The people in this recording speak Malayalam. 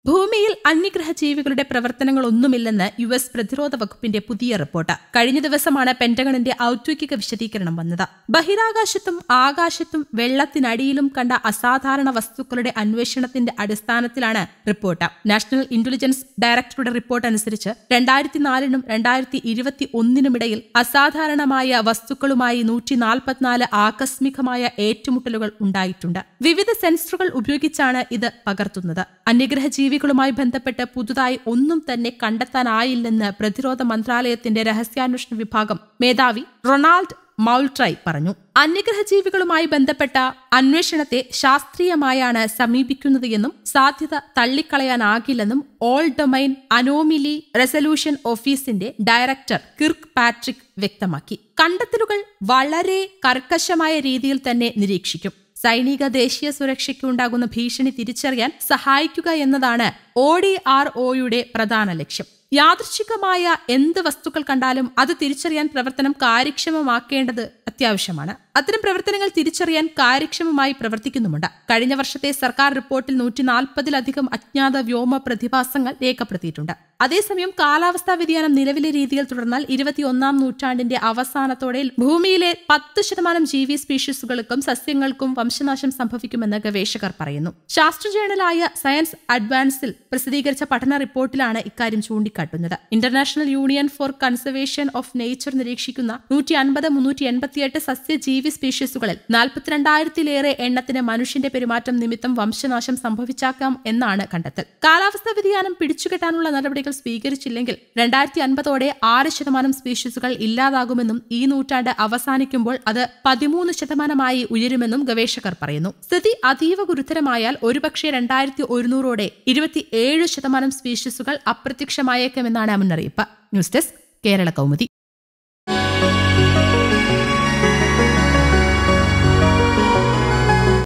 ഭൂമിയിൽ അന്യഗ്രഹ ജീവികളുടെ പ്രവർത്തനങ്ങളൊന്നുമില്ലെന്ന് യു എസ് പ്രതിരോധ വകുപ്പിന്റെ പുതിയ റിപ്പോർട്ട് കഴിഞ്ഞ ദിവസമാണ് പെന്റഗണിന്റെ ഔദ്യോഗിക വിശദീകരണം വന്നത് ബഹിരാകാശത്തും ആകാശത്തും വെള്ളത്തിനടിയിലും കണ്ട അസാധാരണ വസ്തുക്കളുടെ അന്വേഷണത്തിന്റെ അടിസ്ഥാനത്തിലാണ് റിപ്പോർട്ട് നാഷണൽ ഇന്റലിജൻസ് ഡയറക്ടറുടെ റിപ്പോർട്ട് അനുസരിച്ച് രണ്ടായിരത്തി നാലിനും രണ്ടായിരത്തി ഇരുപത്തി ഒന്നിനുമിടയിൽ അസാധാരണമായ വസ്തുക്കളുമായി നൂറ്റി നാൽപ്പത്തിനാല് ആകസ്മികമായ ഏറ്റുമുട്ടലുകൾ ഉണ്ടായിട്ടുണ്ട് വിവിധ സെൻസറുകൾ ഉപയോഗിച്ചാണ് ഇത് പകർത്തുന്നത് അന്യഗ്രഹ ജീവികളുമായി ബന്ധപ്പെട്ട് പുതുതായി ഒന്നും തന്നെ കണ്ടെത്താനായില്ലെന്ന് പ്രതിരോധ മന്ത്രാലയത്തിന്റെ രഹസ്യാന്വേഷണ വിഭാഗം മേധാവി റൊണാൾഡ് മൗൾട്രൈ പറഞ്ഞു അന്യഗ്രഹ ജീവികളുമായി ബന്ധപ്പെട്ട അന്വേഷണത്തെ ശാസ്ത്രീയമായാണ് സമീപിക്കുന്നത് എന്നും സാധ്യത തള്ളിക്കളയാനാകില്ലെന്നും ഓൾ ഡൊമൈൻ അനോമിലി റെസല്യൂഷൻ ഓഫീസിന്റെ ഡയറക്ടർ കിർക്ക് പാട്രിക് വ്യക്തമാക്കി കണ്ടെത്തലുകൾ വളരെ കർക്കശമായ രീതിയിൽ തന്നെ നിരീക്ഷിക്കും സൈനിക ദേശീയ സുരക്ഷയ്ക്ക് ഉണ്ടാകുന്ന ഭീഷണി തിരിച്ചറിയാൻ സഹായിക്കുക എന്നതാണ് ഒ ഡി ആർ ഒയുടെ പ്രധാന ലക്ഷ്യം യാദൃച്ഛികമായ എന്ത് വസ്തുക്കൾ കണ്ടാലും അത് തിരിച്ചറിയാൻ പ്രവർത്തനം കാര്യക്ഷമമാക്കേണ്ടത് അത്യാവശ്യമാണ് അത്തരം പ്രവർത്തനങ്ങൾ തിരിച്ചറിയാൻ കാര്യക്ഷമമായി പ്രവർത്തിക്കുന്നുമുണ്ട് കഴിഞ്ഞ വർഷത്തെ സർക്കാർ റിപ്പോർട്ടിൽ നൂറ്റി നാൽപ്പതിലധികം അജ്ഞാത വ്യോമ പ്രതിഭാസങ്ങൾ രേഖപ്പെടുത്തിയിട്ടുണ്ട് അതേസമയം കാലാവസ്ഥാ വ്യതിയാനം നിലവിലെ രീതിയിൽ തുടർന്നാൽ ഇരുപത്തിയൊന്നാം നൂറ്റാണ്ടിന്റെ അവസാനത്തോടെ ഭൂമിയിലെ പത്ത് ശതമാനം ജീവി സ്പീഷീസുകൾക്കും സസ്യങ്ങൾക്കും വംശനാശം സംഭവിക്കുമെന്ന് ഗവേഷകർ പറയുന്നു ശാസ്ത്ര ജേണലായ സയൻസ് അഡ്വാൻസിൽ പ്രസിദ്ധീകരിച്ച പഠന റിപ്പോർട്ടിലാണ് ഇക്കാര്യം ചൂണ്ടിക്കാട്ടുന്നത് international union for conservation of nature നിരീക്ഷിക്കുന്ന നൂറ്റി അൻപത് മുന്നൂറ്റി എൺപത്തിയെട്ട് സസ്യജീവി സ്പീഷീസുകളിൽ നാൽപ്പത്തിരണ്ടായിരത്തിലേറെ എണ്ണത്തിന് മനുഷ്യന്റെ പെരുമാറ്റം നിമിത്തം വംശനാശം സംഭവിച്ചാക്കാം എന്നാണ് കണ്ടെത്തൽ കാലാവസ്ഥാ വ്യതിയാനം പിടിച്ചുകെട്ടാനുള്ള നടപടികൾ സ്വീകരിച്ചില്ലെങ്കിൽ രണ്ടായിരത്തി അൻപതോടെ ആറ് ശതമാനം സ്പീഷീസുകൾ ഇല്ലാതാകുമെന്നും ഈ നൂറ്റാണ്ട് അവസാനിക്കുമ്പോൾ അത് പതിമൂന്ന് ശതമാനമായി ഉയരുമെന്നും ഗവേഷകർ പറയുന്നു സ്ഥിതി അതീവ ഗുരുതരമായാൽ ഒരുപക്ഷെ രണ്ടായിരത്തി ഒരുന്നൂറോടെ ഇരുപത്തിയേഴ് ശതമാനം സ്പീഷീസുകൾ അപ്രത്യക്ഷമായേക്കുമെന്നാണ് മുന്നറിയിപ്പ് ന്യൂസ് ഡെസ്ക് കേരള കൗമുദി